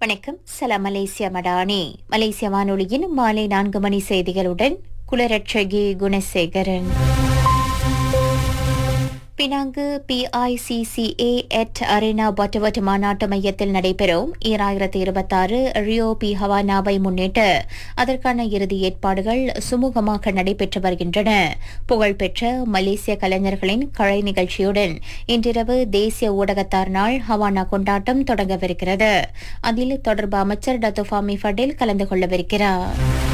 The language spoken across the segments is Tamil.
வணக்கம் சலாம் மலேசியா மடானி மலேசிய வானொலியின் மாலை நான்கு மணி செய்திகளுடன் Kularatchagi Gunasekaran Penang PICCA at Arena Butterworth மாநாட்டு மையத்தில் நடைபெறும் ஈராயிரத்தி இருபத்தாறு ரியோ பி ஹவானாவை முன்னிட்டு அதற்கான இறுதி ஏற்பாடுகள் சுமூகமாக நடைபெற்று வருகின்றன புகழ்பெற்ற மலேசிய கலைஞர்களின் கலை நிகழ்ச்சியுடன் இன்றிரவு தேசிய ஊடகத்தார் நாள் ஹவானா கொண்டாட்டம் தொடங்கவிருக்கிறது அதில் தொடர்பு அமைச்சர் டத்துஃபாமி ஃபடேல் கலந்து கொள்ளவிருக்கிறார்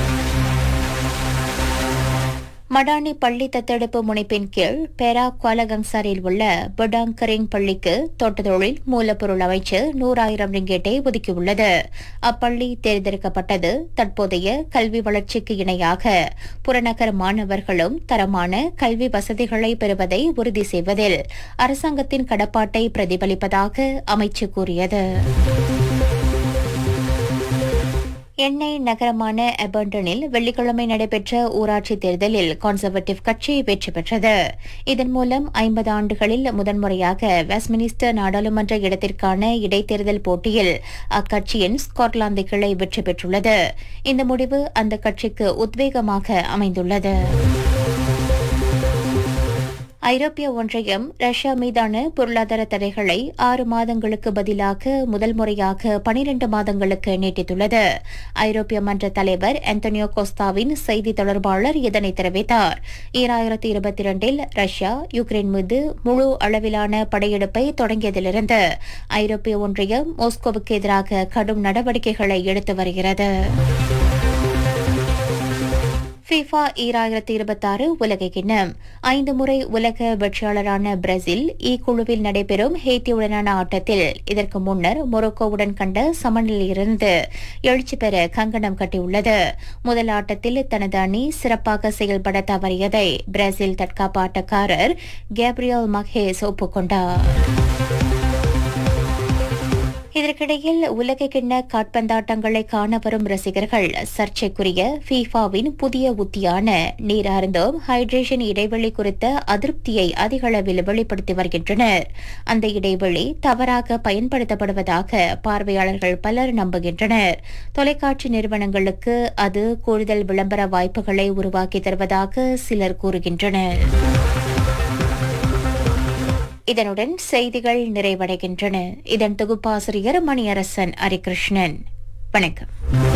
மடானி பள்ளி தத்தெடுப்பு முனைப்பின் கீழ் பெரா குவாலகங்சாரில் உள்ள படாங்கரிங் பள்ளிக்கு தோட்டத்தொழில் மூலப்பொருள் அமைச்சு நூறாயிரம் ரிங்கேட்டை ஒதுக்கியுள்ளது அப்பள்ளி தேர்ந்தெடுக்கப்பட்டது தற்போதைய கல்வி வளர்ச்சிக்கு இணையாக புறநகர் மாணவர்களும் தரமான கல்வி வசதிகளை பெறுவதை உறுதி செய்வதில் அரசாங்கத்தின் கடப்பாட்டை பிரதிபலிப்பதாக அமைச்சு கூறியது எண்ணெய் நகரமான எபர்டனில் வெள்ளிக்கிழமை நடைபெற்ற ஊராட்சி தேர்தலில் கன்சர்வேட்டிவ் கட்சி வெற்றி பெற்றது இதன் மூலம் ஐம்பது ஆண்டுகளில் முதன்முறையாக வெஸ்ட்மினிஸ்டர் நாடாளுமன்ற இடத்திற்கான இடைத்தேர்தல் போட்டியில் அக்கட்சியின் ஸ்காட்லாந்து கிளை வெற்றி பெற்றுள்ளது இந்த முடிவு அந்த கட்சிக்கு உத்வேகமாக அமைந்துள்ளது ஐரோப்பிய ஒன்றியம் ரஷ்யா மீதான பொருளாதார தடைகளை ஆறு மாதங்களுக்கு பதிலாக முதல் முறையாக பனிரண்டு மாதங்களுக்கு நீட்டித்துள்ளது ஐரோப்பிய மன்ற தலைவர் அந்தோனியோ கோஸ்தாவின் செய்தி தொடர்பாளர் இதனை தெரிவித்தார் ஈராயிரத்தி இருபத்தி இரண்டில் ரஷ்யா யுக்ரைன் மீது முழு அளவிலான படையெடுப்பை தொடங்கியதிலிருந்து ஐரோப்பிய ஒன்றியம் மாஸ்கோவுக்கு எதிராக கடும் நடவடிக்கைகளை எடுத்து வருகிறது ஃபிஃபா ஈராயிரத்தி இருபத்தாறு உலக கிண்ணம் ஐந்து முறை உலக வெற்றியாளரான பிரேசில் இ குழுவில் நடைபெறும் ஹேத்தியுடனான ஆட்டத்தில் இதற்கு முன்னர் மொரோக்கோவுடன் கண்ட சமநிலையிலிருந்து எழுச்சி பெற கங்கணம் கட்டியுள்ளது முதல் ஆட்டத்தில் தனது அணி சிறப்பாக செயல்பட தவறியதை பிரேசில் தற்காப்பு ஆட்டக்காரர் கேப்ரியல் மஹேஸ் ஒப்புக்கொண்டார் இதற்கிடையில் உலக கிண்ண காட்பந்தாட்டங்களை காண வரும் ரசிகர்கள் சர்ச்சைக்குரிய ஃபீஃபாவின் புதிய உத்தியான நீர் அருந்தும் ஹைட்ரேஷன் இடைவெளி குறித்த அதிருப்தியை அதிக அளவில் வெளிப்படுத்தி வருகின்றனர் அந்த இடைவெளி தவறாக பயன்படுத்தப்படுவதாக பார்வையாளர்கள் பலர் நம்புகின்றனர் தொலைக்காட்சி நிறுவனங்களுக்கு அது கூடுதல் விளம்பர வாய்ப்புகளை உருவாக்கி தருவதாக சிலர் கூறுகின்றனர் இதனுடன் செய்திகள் நிறைவடைகின்றன இதன் தொகுப்பாசிரியர் மணியரசன் ஹரிகிருஷ்ணன் வணக்கம்